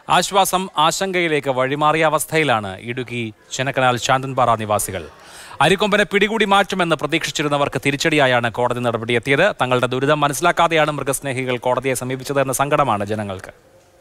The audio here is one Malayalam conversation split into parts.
ആശ്വാസം ആശങ്കയിലേക്ക് വഴിമാറിയ അവസ്ഥയിലാണ് ഇടുക്കി ചെനക്കനാൽ ശാന്തൻപാറ നിവാസികൾ അരിക്കൊമ്പനെ പിടികൂടി മാറ്റുമെന്ന് പ്രതീക്ഷിച്ചിരുന്നവർക്ക് തിരിച്ചടിയായാണ് കോടതി നടപടിയെത്തിയത് തങ്ങളുടെ ദുരിതം മനസ്സിലാക്കാതെയാണ് മൃഗസ്നേഹികൾ കോടതിയെ സമീപിച്ചതെന്ന സങ്കടമാണ് ജനങ്ങൾക്ക്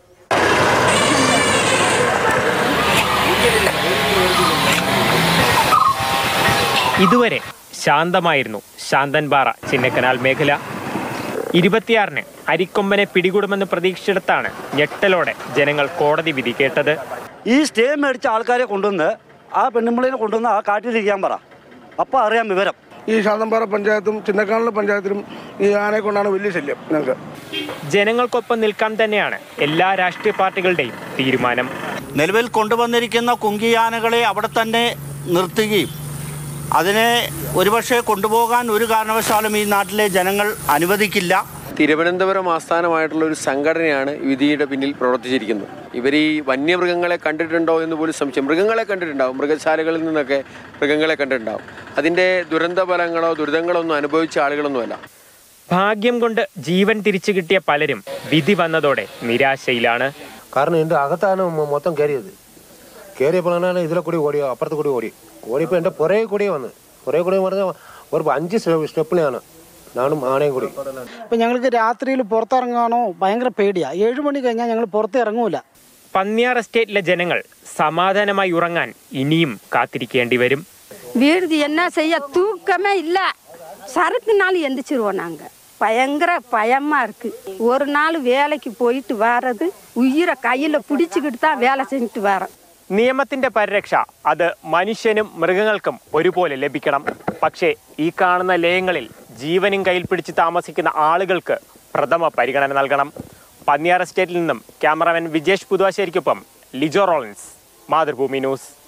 ഇതുവരെ ശാന്തമായിരുന്നു ശാന്തൻപാറ ചിന്നക്കനാൽ മേഖല ഇരുപത്തിയാറിന് അരിക്കൊമ്പനെ പിടികൂടുമെന്ന് പ്രതീക്ഷിച്ചിടത്താണ് ഞെട്ടലോടെ ജനങ്ങൾ കോടതി വിധി കേട്ടത് ഈ സ്റ്റേ മേടിച്ച ആൾക്കാരെ കൊണ്ടുവന്ന് ആ പെണ്ണുമ്പിളിനെ കൊണ്ടുവന്ന് ആ കാട്ടിലിരിക്കാൻ പറ അപ്പോൾ അറിയാം വിവരം ഈ ശാന്തമ്പാറ പഞ്ചായത്തും ചിന്നക്കാനല പഞ്ചായത്തിലും ഈ ആനയെ കൊണ്ടാണ് വലിയ ശല്യം ഞങ്ങൾക്ക് ജനങ്ങൾക്കൊപ്പം നിൽക്കാൻ തന്നെയാണ് എല്ലാ രാഷ്ട്രീയ പാർട്ടികളുടെയും തീരുമാനം നിലവിൽ കൊണ്ടുവന്നിരിക്കുന്ന കുങ്കിയാനകളെ അവിടെ തന്നെ നിർത്തുകയും അതിനെ ഒരുപക്ഷെ കൊണ്ടുപോകാൻ ഒരു കാരണവശാലും ഈ നാട്ടിലെ ജനങ്ങൾ അനുവദിക്കില്ല തിരുവനന്തപുരം ആസ്ഥാനമായിട്ടുള്ള ഒരു സംഘടനയാണ് വിധിയുടെ പിന്നിൽ പ്രവർത്തിച്ചിരിക്കുന്നത് ഇവർ ഈ വന്യമൃഗങ്ങളെ കണ്ടിട്ടുണ്ടോ എന്ന് പോലും സംശയം മൃഗങ്ങളെ കണ്ടിട്ടുണ്ടാവും മൃഗശാലകളിൽ നിന്നൊക്കെ മൃഗങ്ങളെ കണ്ടിട്ടുണ്ടാവും അതിൻ്റെ ദുരന്ത ഫലങ്ങളോ ദുരിതങ്ങളോ ഒന്നും അനുഭവിച്ച ആളുകളൊന്നുമല്ല ഭാഗ്യം കൊണ്ട് ജീവൻ തിരിച്ചു കിട്ടിയ പലരും വിധി വന്നതോടെ നിരാശയിലാണ് കാരണം എൻ്റെ അകത്താണ് മൊ- മൊത്തം കയറിയത് കയറിയപ്പോഴാണ് ഇതിലെ കൂടി ഓടി അപ്പുറത്ത് കൂടി ഓടി ഓടിയപ്പോൾ എൻ്റെ പുറകെ കൂടിയേ വന്ന് പുറകെ കൂടി പറഞ്ഞാൽ ഒരു അഞ്ച് സ്റ്റെ- സ്റ്റെപ്പിലാണ് ഞാനും ആനയും കൂടി ഇപ്പം ഞങ്ങൾക്ക് രാത്രിയിൽ പുറത്തിറങ്ങാനോ ഭയങ്കര പേടിയാണ് ഏഴ് മണി കഴിഞ്ഞാൽ ഞങ്ങൾ പുറത്ത് ഇറങ്ങൂല പന്നിയാർ എസ്റ്റേറ്റിലെ ജനങ്ങൾ സമാധാനമായി ഉറങ്ങാൻ ഇനിയും കാത്തിരിക്കേണ്ടി വരും வீடு என்ன செய்ய தூக்கமே இல்லை சறுக்கு நாள் எந்திரிச்சிருவோம் நாங்கள் பயங்கர பயமாக இருக்கு ஒரு நாள் வேலைக்கு போயிட்டு வர்றது உயிரை கையில் பிடிச்சிக்கிட்டு தான் வேலை செஞ்சுட்டு வரோம் നിയമത്തിന്റെ പരിരക്ഷ അത് മനുഷ്യനും മൃഗങ്ങൾക്കും ഒരുപോലെ ലഭിക്കണം പക്ഷേ ഈ കാണുന്ന ലയങ്ങളിൽ ജീവനും കയ്യിൽ പിടിച്ച് താമസിക്കുന്ന ആളുകൾക്ക് പ്രഥമ പരിഗണന നൽകണം പന്നിയാർ എസ്റ്റേറ്റിൽ നിന്നും ക്യാമറാമാൻ വിജേഷ് പുതുവാശ്ശേരിക്കൊപ്പം ലിജോ റോളൻസ് മാതൃഭൂമി ന്യൂസ്